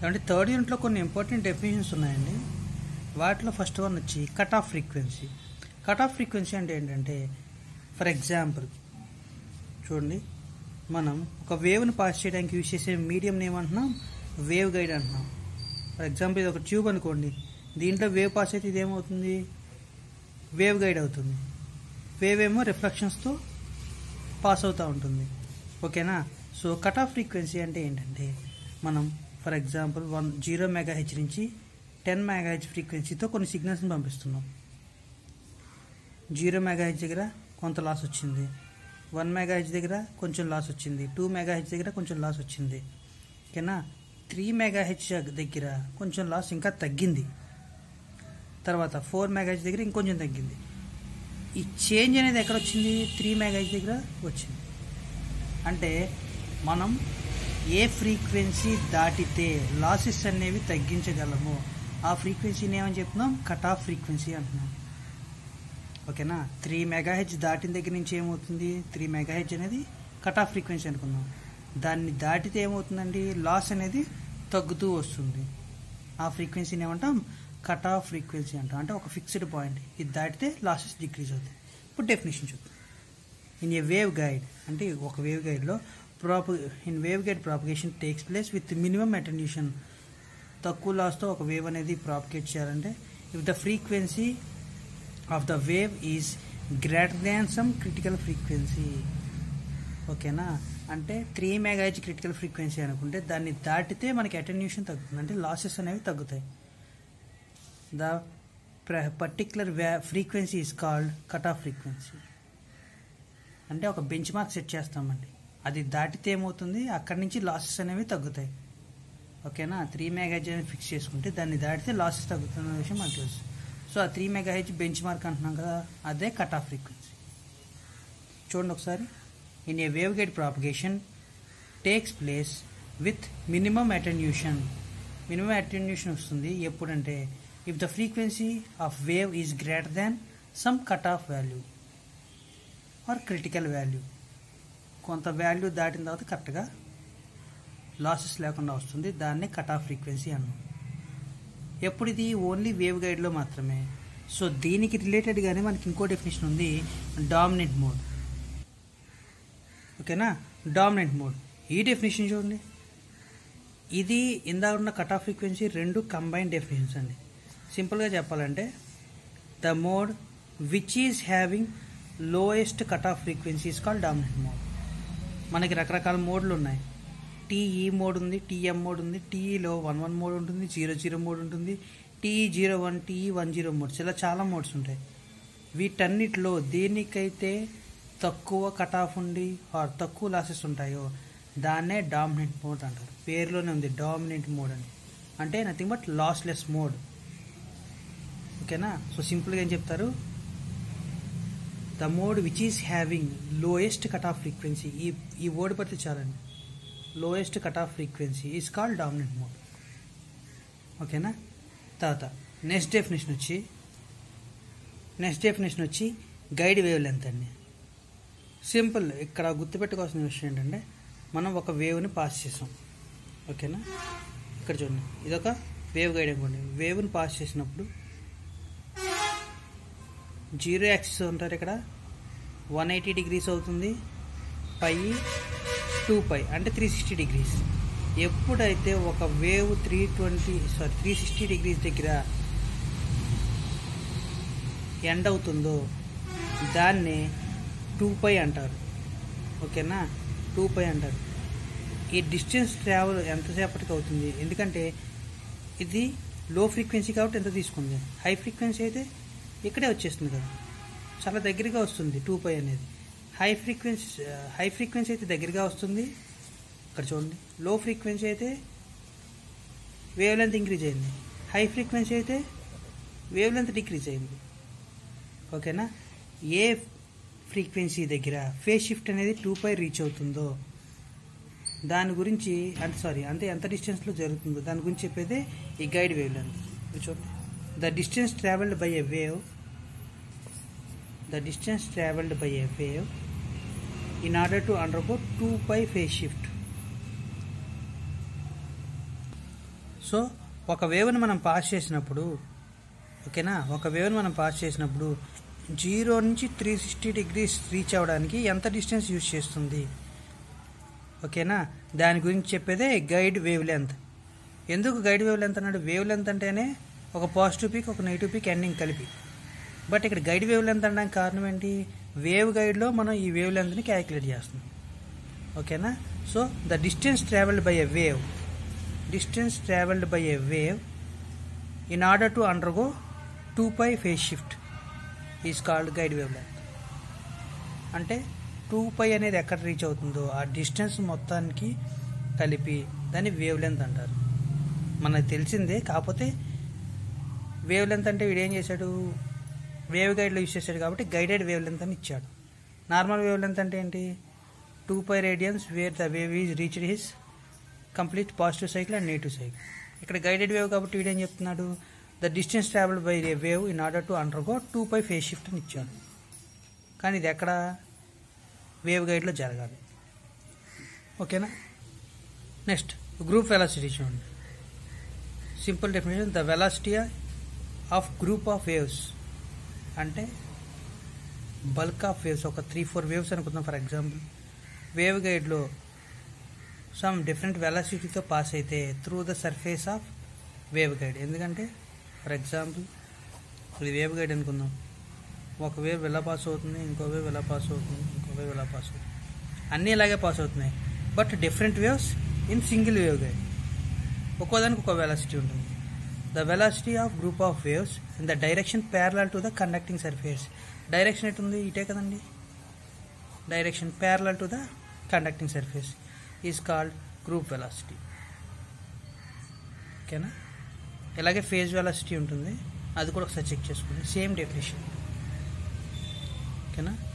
అంటే థర్డ్ యూనిట్లో కొన్ని ఇంపార్టెంట్ డెఫినేషన్స్ ఉన్నాయండి వాటిలో ఫస్ట్ వన్ వచ్చి cut off frequency cut off frequency అంటే ఏంటంటే ఫర్ ఎగ్జాంపుల్ చూడండి మనం ఒక వేవ్ని పాస్ చేయడానికి యూజ్ చేసే మీడియం ఏమంటున్నాం వేవ్ గైడ్ అంటున్నాం ఫర్ ఎగ్జాంపుల్ ఇది ఒక ట్యూబ్ అనుకోండి దీంట్లో వేవ్ పాస్ అయితే ఇదేమవుతుంది వేవ్ గైడ్ అవుతుంది వేవ్ ఏమో రిఫ్లెక్షన్స్తో పాస్ అవుతూ ఉంటుంది ఓకేనా సో కట్ ఆఫ్ ఫ్రీక్వెన్సీ అంటే ఏంటంటే మనం for example one zero mega H నుంచి టెన్ మెగా హెచ్ ఫ్రీక్వెన్సీతో కొన్ని సిగ్నల్స్ని పంపిస్తున్నాం జీరో మెగా హెచ్ దగ్గర కొంత లాస్ వచ్చింది వన్ మెగా హెచ్ దగ్గర కొంచెం లాస్ వచ్చింది టూ మెగా హెచ్ దగ్గర కొంచెం లాస్ వచ్చింది ఓకేనా త్రీ మెగా హెచ్ దగ్గర కొంచెం లాస్ ఇంకా తగ్గింది తర్వాత ఫోర్ మెగా హెచ్ దగ్గర ఇంకొంచెం తగ్గింది ఈ చేంజ్ అనేది ఎక్కడ వచ్చింది త్రీ మెగా హెచ్ దగ్గర వచ్చింది అంటే మనం ఏ ఫ్రీక్వెన్సీ దాటితే లాసెస్ అనేవి తగ్గించగలము ఆ ఫ్రీక్వెన్సీని ఏమని చెప్తున్నాం కట్ ఆఫ్ ఫ్రీక్వెన్సీ అంటున్నాం ఓకేనా త్రీ మెగాహెచ్ దాటిన దగ్గర నుంచి ఏమవుతుంది త్రీ మెగాహెచ్ అనేది కట్ ఆఫ్ ఫ్రీక్వెన్సీ అనుకుందాం దాన్ని దాటితే ఏమవుతుందండి లాస్ అనేది తగ్గుతూ వస్తుంది ఆ ఫ్రీక్వెన్సీని ఏమంటాం కట్ ఆఫ్ ఫ్రీక్వెన్సీ అంటాం అంటే ఒక ఫిక్స్డ్ పాయింట్ ఇది దాటితే లాసెస్ డిక్రీజ్ అవుతాయి ఇప్పుడు డెఫినేషన్ చూద్దాం ఇన్ ఏ వేవ్ గైడ్ అంటే ఒక వేవ్ గైడ్లో ప్రాప in wave guide propagation takes place with minimum attenuation తక్కువ లాస్తో ఒక వేవ్ అనేది ప్రాపగేట్ చేయాలంటే if the frequency of the wave is greater than some critical frequency ఓకేనా అంటే త్రీ మెగాహెచ్ క్రిటికల్ ఫ్రీక్వెన్సీ అనుకుంటే దాన్ని దాటితే మనకి అటెన్యూషన్ తగ్గుతుంది అంటే లాసెస్ అనేవి తగ్గుతాయి ద పర్టిక్యులర్ వ్యా frequency is called cut off frequency అంటే ఒక బెంచ్ మార్క్ సెట్ చేస్తామండి అది దాటితే ఏమవుతుంది అక్కడి నుంచి లాసెస్ అనేవి తగ్గుతాయి ఓకేనా త్రీ మెగాహెచ్ అనేది ఫిక్స్ చేసుకుంటే దాన్ని దాటితే లాసెస్ తగ్గుతున్న విషయం మనకు తెలుసు సో ఆ త్రీ మెగాహెచ్ బెంచ్ మార్క్ అంటున్నాం కదా అదే కట్ ఆఫ్ ఫ్రీక్వెన్సీ చూడండి ఒకసారి in a wave guide propagation takes place with minimum attenuation minimum attenuation వస్తుంది ఎప్పుడంటే if the frequency of wave is greater than some cut off value or critical value కొంత value దాటిన తర్వాత కరెక్ట్గా losses లేకుండా వస్తుంది దాన్ని కట్ ఆఫ్ ఫ్రీక్వెన్సీ అన్నాం ఎప్పుడు ఇది ఓన్లీ వేవ్ గైడ్లో మాత్రమే సో దీనికి రిలేటెడ్గానే మనకి ఇంకో డెఫినేషన్ ఉంది డామినెంట్ మోడ్ ఓకేనా డామినెంట్ మోడ్ ఈ డెఫినేషన్ చూడండి ఇది ఇందాక ఉన్న కట్ ఆఫ్ ఫ్రీక్వెన్సీ రెండు కంబైన్ డెఫినేషన్స్ అండి సింపుల్గా చెప్పాలంటే the mode which is having lowest cut off frequency is call dominant mode మనకి రకరకాల మోడ్లు ఉన్నాయి టీఈ మోడ్ ఉంది టీఎం మోడ్ ఉంది టీఈలో వన్ వన్ మోడ్ ఉంటుంది జీరో జీరో మోడ్ ఉంటుంది TE zero one TE one zero modes ఇలా చాలా మోడ్స్ ఉంటాయి వీటన్నిటిలో దేనికైతే తక్కువ కట్ ఆఫ్ ఉండి ఆర్ తక్కువ లాసెస్ ఉంటాయో దాన్నే డామినెంట్ మోడ్ అంటారు పేరులోనే ఉంది డామినెంట్ మోడ్ అని అంటే నథింగ్ బట్ లాస్లెస్ మోడ్ ఓకేనా సో సింపుల్గా ఏం చెప్తారు the mode which is having lowest cut off frequency ఈ ఈ వర్డ్ పడితే చాలండి lowest cut off frequency is called dominant mode ఓకేనా తర్వాత నెక్స్ట్ డెఫినేషన్ వచ్చి నెక్స్ట్ డెఫినేషన్ వచ్చి గైడ్ వేవ్ లెంత్ అండి సింపుల్ ఇక్కడ గుర్తుపెట్టుకోవాల్సిన విషయం ఏంటంటే మనం ఒక వేవ్ని పాస్ చేసాం ఓకేనా ఇక్కడ చూడండి ఇదొక వేవ్ గైడ్ అనుకోండి వేవ్ని పాస్ చేసినప్పుడు జీరో యాక్సిస్ ఉంటారు ఇక్కడ వన్ ఎయిటీ డిగ్రీస్ అవుతుంది పై టూ పై అంటే త్రీ సిక్స్టీ డిగ్రీస్ ఎప్పుడైతే ఒక wave three twenty sorry three sixty degrees దగ్గర ఎండ్ అవుతుందో దాన్ని టూ పై అంటారు ఓకేనా టూ పై అంటారు ఈ డిస్టెన్స్ ట్రావెల్ ఎంతసేపటికి అవుతుంది ఎందుకంటే ఇది లో ఫ్రీక్వెన్సీ కాబట్టి ఎంత తీసుకుంది హై ఫ్రీక్వెన్సీ అయితే ఇక్కడే వచ్చేస్తుంది కదా చాలా దగ్గరగా వస్తుంది టూ పై అనేది హై ఫ్రీక్వెన్సీ హై ఫ్రీక్వెన్సీ అయితే దగ్గరగా వస్తుంది ఇక్కడ చూడండి లో ఫ్రీక్వెన్సీ అయితే వేవ్ లెంత్ ఇంక్రీజ్ అయింది హై ఫ్రీక్వెన్సీ అయితే వేవ్ లెంత్ డిక్రీజ్ అయింది ఓకేనా ఏ ఫ్రీక్వెన్సీ దగ్గర ఫేస్ షిఫ్ట్ అనేది టూ పై రీచ్ అవుతుందో దాని గురించి అంటే సారీ అంటే ఎంత డిస్టెన్స్లో జరుగుతుందో దాని గురించి చెప్పేదే ఈ గైడ్ వేవ్ లెంత్ చూడండి the distance travelled by a wave the distance travelled by a wave in order to undergo two pi phase shift so ఒక వేవ్ని మనం పాస్ చేసినప్పుడు ఓకేనా ఒక వేవ్ని మనం పాస్ చేసినప్పుడు జీరో నుంచి త్రీ సిక్స్టీ డిగ్రీస్ రీచ్ అవ్వడానికి ఎంత డిస్టెన్స్ యూజ్ చేస్తుంది ఓకేనా దాని గురించి చెప్పేదే గైడ్ వేవ్ లెంత్ ఎందుకు గైడ్ వేవ్ లెంత్ అన్నాడు వేవ్ లెంత్ అంటేనే ఒక పాజిటివ్ పీక్ ఒక నెగిటివ్ పీక్ ఎండింగ్ కలిపి బట్ ఇక్కడ గైడ్ వేవ్ లెంత్ అనడానికి కారణం ఏంటి వేవ్ గైడ్లో మనం ఈ వేవ్ లెంత్ని క్యాలిక్యులేట్ చేస్తున్నాం ఓకేనా so the distance travelled by a wave distance travelled by a wave in order to undergo two pi phase shift is called guide wavelength అంటే two pi అనేది ఎక్కడ రీచ్ అవుతుందో ఆ distance మొత్తానికి కలిపి దాన్ని వేవ్ లెంత్ అంటారు మనకు తెలిసిందే కాకపోతే వేవ్ లెంత్ అంటే వీడు ఏం చేశాడు వేవ్ గైడ్లో యూస్ చేశాడు కాబట్టి గైడెడ్ వేవ్ లెంత్ అని ఇచ్చాడు నార్మల్ వేవ్ లెంత్ అంటే ఏంటి two pi radians where the wave is reached his complete positive cycle and negative cycle ఇక్కడ గైడెడ్ వేవ్ కాబట్టి వీడేం చెప్తున్నాడు the distance travelled by a wave in order to undergo two pi phase shift అని ఇచ్చాడు కానీ ఇది ఎక్కడ wave గైడ్లో జరగాలి ఓకేనా నెక్స్ట్ గ్రూప్ వెలాసిటీ చూడండి simple definition the velocity of group of waves అంటే బల్క్ ఆఫ్ వేవ్స్ ఒక త్రీ ఫోర్ వేవ్స్ అనుకుందాం ఫర్ ఎగ్జాంపుల్ వేవ్ గైడ్లో సమ్ డిఫరెంట్ వెలాసిటీతో పాస్ అయితే through the surface of wave guide ఎందుకంటే ఫర్ ఎగ్జాంపుల్ ఇది wave guide అనుకుందాం ఒక వేవ్ ఎలా పాస్ అవుతుంది ఇంకో వేవ్ ఎలా పాస్ అవుతుంది ఇంకో వేవ్ ఎలా పాస్ అవుతుంది అన్నీ ఇలాగే పాస్ అవుతున్నాయి but different waves in single wave guide ఒక్కోదానికి ఒక వెలాసిటీ ఉంటుంది the velocity of group of waves in the direction parallel to the conducting surface direction ఎటుంది ఇటే కదండి direction parallel to the conducting surface is called group velocity ఓకేనా ఇలాగే phase velocity ఉంటుంది అది కూడా ఒకసారి చెక్ చేసుకోండి సేమ్ డెఫినేషన్ ఓకేనా